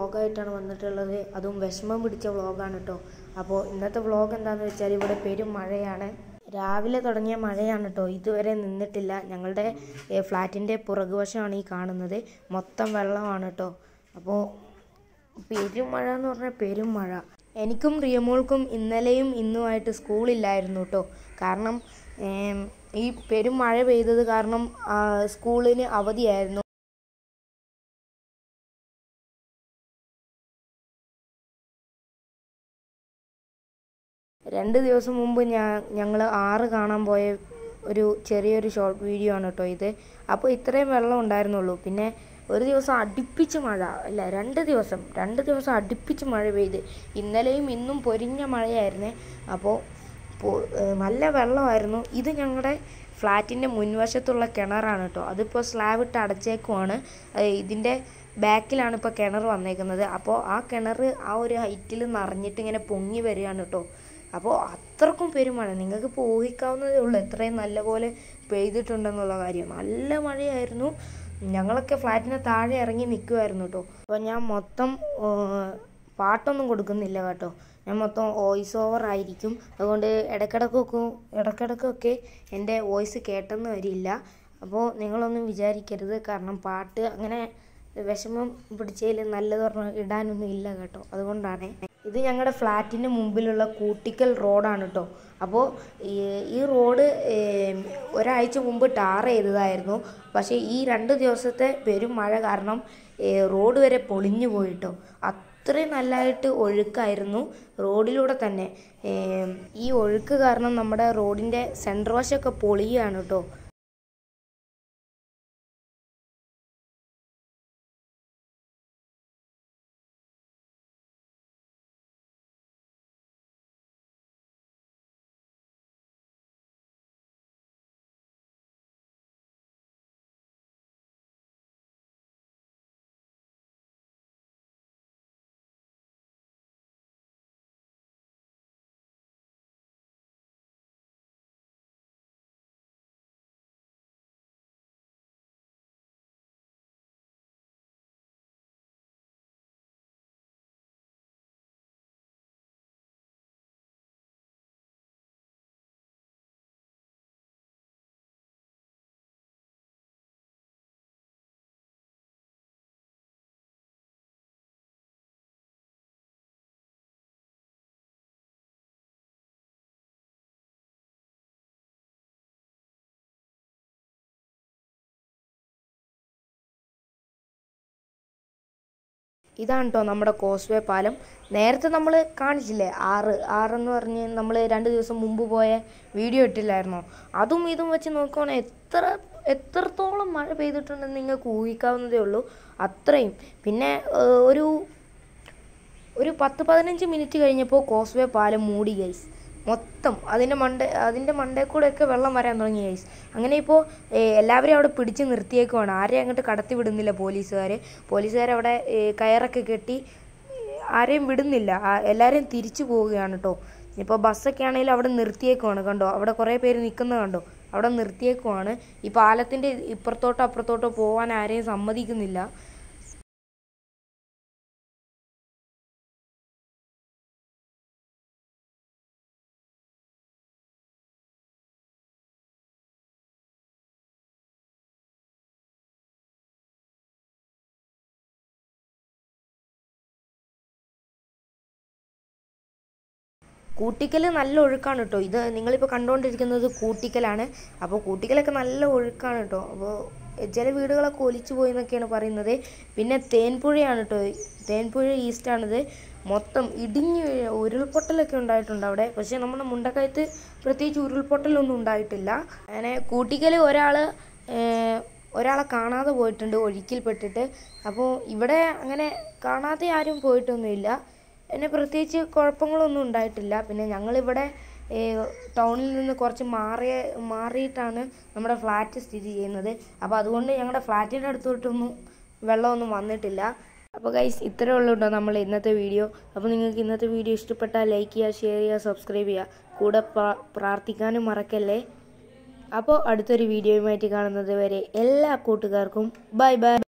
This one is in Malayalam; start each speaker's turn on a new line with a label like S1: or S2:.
S1: വ്ളോഗായിട്ടാണ് വന്നിട്ടുള്ളത് അതും വിഷമം പിടിച്ച വ്ളോഗാണ് കേട്ടോ അപ്പോൾ ഇന്നത്തെ വ്ളോഗ് എന്താണെന്ന് വെച്ചാൽ ഇവിടെ പെരും മഴയാണ് രാവിലെ തുടങ്ങിയ മഴയാണ് കേട്ടോ ഇതുവരെ നിന്നിട്ടില്ല ഞങ്ങളുടെ ഏ, ഫ്ലാറ്റിൻ്റെ പുറകുവശമാണ് ഈ കാണുന്നത് മൊത്തം വെള്ളമാണ് കേട്ടോ അപ്പോൾ പെരും മഴ എന്ന് പറഞ്ഞാൽ പെരും മഴ എനിക്കും റിയമോൾക്കും ഇന്നലെയും ഇന്നുമായിട്ട് സ്കൂളില്ലായിരുന്നു കേട്ടോ കാരണം ഏം, ഈ പെരും മഴ പെയ്തത് കാരണം ആ, സ്കൂളിന് അവധിയായിരുന്നു രണ്ട് ദിവസം മുമ്പ് ഞാൻ ഞങ്ങൾ ആറ് കാണാൻ പോയ ഒരു ചെറിയൊരു ഷോർട്ട് വീഡിയോ ആണ് കേട്ടോ ഇത് അപ്പോൾ ഇത്രയും വെള്ളം ഉണ്ടായിരുന്നുള്ളൂ പിന്നെ ഒരു ദിവസം അടുപ്പിച്ച് മഴ അല്ല രണ്ട് ദിവസം രണ്ട് ദിവസം അടുപ്പിച്ച് മഴ പെയ്ത് ഇന്നലെയും ഇന്നും പൊരിഞ്ഞ മഴയായിരുന്നേ അപ്പോൾ പോ- ഏഹ് നല്ല വെള്ളമായിരുന്നു ഇത് ഞങ്ങളുടെ ഫ്ലാറ്റിൻ്റെ മുൻവശത്തുള്ള കിണറാണ് കേട്ടോ അതിപ്പോൾ സ്ലാബ് ഇട്ട് അടച്ചേക്കുവാണ് ഏഹ് ഇതിൻ്റെ ബാക്കിലാണ് ഇപ്പോൾ കിണർ വന്നേക്കുന്നത് അപ്പോൾ ആ കിണർ ആ ഒരു ഹൈറ്റിൽ നിറഞ്ഞിട്ട് ഇങ്ങനെ പൊങ്ങി വരികയാണ് കേട്ടോ അപ്പോൾ അത്രക്കും പെരുമഴ നിങ്ങൾക്ക് ഇപ്പോൾ ഊഹിക്കാവുന്നതേ ഉള്ളൂ എത്രയും നല്ലപോലെ പെയ്തിട്ടുണ്ടെന്നുള്ള കാര്യം നല്ല മഴയായിരുന്നു ഞങ്ങളൊക്കെ ഫ്ലാറ്റിന് താഴെ ഇറങ്ങി നിൽക്കുമായിരുന്നു കേട്ടോ അപ്പോൾ ഞാൻ മൊത്തം ഏഹ്, പാട്ടൊന്നും കൊടുക്കുന്നില്ല കേട്ടോ ഞാൻ മൊത്തം വോയിസ് ഓവർ ആയിരിക്കും അതുകൊണ്ട് ഇടയ്ക്കിടക്കൊക്കെ ഇടയ്ക്കിടക്കൊക്കെ എൻ്റെ വോയിസ് കേട്ടെന്ന് വരില്ല അപ്പോൾ നിങ്ങളൊന്നും വിചാരിക്കരുത് കാരണം പാട്ട് അങ്ങനെ വിഷമം പിടിച്ചതിൽ നല്ലത് പറഞ്ഞ് ഇടാനൊന്നും ഇല്ല കേട്ടോ അതുകൊണ്ടാണ് ഇത് ഞങ്ങളുടെ ഫ്ലാറ്റിൻ്റെ മുമ്പിലുള്ള കൂട്ടിക്കൽ റോഡാണ് കേട്ടോ അപ്പോൾ ഈ ഈ റോഡ് ഏം, ഒരാഴ്ച മുമ്പ് ടാർ ചെയ്തതായിരുന്നു പക്ഷേ ഈ രണ്ട് ദിവസത്തെ പെരും മഴ കാരണം ഏ, റോഡ് വരെ പൊളിഞ്ഞു പോയിട്ടോ അത്രയും നല്ലതായിട്ട് ഒഴുക്കായിരുന്നു റോഡിലൂടെ തന്നെ ഏം, ഈ ഒഴുക്ക് കാരണം നമ്മുടെ റോഡിൻ്റെ സെൻറ്റർ വശമൊക്കെ പൊളിയുകയാണ് കേട്ടോ ഇതാണ് കേട്ടോ നമ്മുടെ കോസ്വേ പാലം നേരത്തെ നമ്മൾ കാണിച്ചില്ലേ ആറ് ആറെന്ന് പറഞ്ഞ് നമ്മൾ രണ്ട് ദിവസം മുമ്പ് പോയ വീഡിയോ ഇട്ടില്ലായിരുന്നോ അതും ഇതും വെച്ച് നോക്കുവാണെങ്കിൽ എത്ര എത്രത്തോളം മഴ പെയ്തിട്ടുണ്ടെന്ന് നിങ്ങൾക്ക് ഊഹിക്കാവുന്നതേ ഉള്ളൂ അത്രയും പിന്നെ ഏഹ്, ഒരു ഒരു പത്ത് പതിനഞ്ച് മിനിറ്റ് കഴിഞ്ഞപ്പോൾ കോസ്വേ പാലം മൂടി ഗൈസ് മൊത്തം അതിൻ്റെ മണ്ട അതിൻ്റെ മണ്ടേ കൂടെയൊക്കെ വെള്ളം വരാൻ തുടങ്ങി ഗൈസ് അങ്ങനെ ഇപ്പോൾ എല്ലാവരെയും അവിടെ പിടിച്ച് നിർത്തിയേക്കുവാണ് ആരെയും അങ്ങോട്ട് കടത്തി വിടുന്നില്ല പോലീസുകാർ പോലീസുകാർ അവിടെ ഏ, കയറൊക്കെ കെട്ടി ഏ, ആരെയും വിടുന്നില്ല ആ, എല്ലാവരെയും തിരിച്ചു പോവുകയാണ് കേട്ടോ ഇപ്പോൾ ബസ്സൊക്കെ ആണെങ്കിലും അവിടെ നിർത്തിയേക്കുവാണ് കണ്ടോ അവിടെ കുറേ പേര് നിൽക്കുന്നത് കണ്ടോ അവിടെ നിർത്തിയേക്കുവാണ് ഈ പാലത്തിൻ്റെ ഇപ്പുറത്തോട്ടോ അപ്പുറത്തോട്ടോ പോകാൻ ആരെയും സമ്മതിക്കുന്നില്ല കൂട്ടിക്കൽ നല്ല ഒഴുക്കാണ് കേട്ടോ ഇത് നിങ്ങളിപ്പോൾ കണ്ടുകൊണ്ടിരിക്കുന്നത് കൂട്ടിക്കലാണ് അപ്പോൾ കൂട്ടിക്കലൊക്കെ നല്ല ഒഴുക്കാണ് കേട്ടോ അപ്പോൾ ചില വീടുകളൊക്കെ ഒലിച്ചു പോയി എന്നൊക്കെയാണ് പറയുന്നത് പിന്നെ തേൻപുഴയാണ് കേട്ടോ തേൻപുഴ ഈസ്റ്റാണിത് മൊത്തം ഇടിഞ്ഞ് വീഴ- ഉരുൾപൊട്ടലൊക്കെ ഉണ്ടായിട്ടുണ്ട് അവിടെ പക്ഷേ നമ്മുടെ മുണ്ടക്കയത്ത് പ്രത്യേകിച്ച് ഉരുൾപൊട്ടലൊന്നും ഉണ്ടായിട്ടില്ല അങ്ങനെ കൂട്ടിക്കൽ ഒരാൾ ഒരാളെ കാണാതെ പോയിട്ടുണ്ട് ഒഴുക്കിൽപ്പെട്ടിട്ട് അപ്പോൾ ഇവിടെ അങ്ങനെ കാണാതെ ആരും പോയിട്ടൊന്നുമില്ല പിന്നെ പ്രത്യേകിച്ച് കുഴപ്പങ്ങളൊന്നും ഉണ്ടായിട്ടില്ല പിന്നെ ഞങ്ങളിവിടെ ഏഹ്, ടൗണിൽ നിന്ന് കുറച്ച് മാറിയ മാറിയിട്ടാണ് നമ്മുടെ ഫ്ലാറ്റ് സ്ഥിതി ചെയ്യുന്നത് അപ്പോൾ അതുകൊണ്ട് ഞങ്ങളുടെ ഫ്ലാറ്റിൻ്റെ അടുത്തോട്ടൊന്നും വെള്ളമൊന്നും വന്നിട്ടില്ല അപ്പോൾ ഗൈസ് ഇത്രേ ഉള്ളൂ കേട്ടോ നമ്മൾ ഇന്നത്തെ വീഡിയോ അപ്പോൾ നിങ്ങൾക്ക് ഇന്നത്തെ വീഡിയോ ഇഷ്ടപ്പെട്ടാൽ ലൈക്ക് ചെയ്യുക ഷെയർ ചെയ്യുക സബ്സ്ക്രൈബ് ചെയ്യുക കൂടെ പ്രാ- പ്രാർത്ഥിക്കാനും മറക്കല്ലേ അപ്പോൾ അടുത്തൊരു വീഡിയോയുമായിട്ട് കാണുന്നത് വരെ എല്ലാ കൂട്ടുകാർക്കും ബൈ ബൈ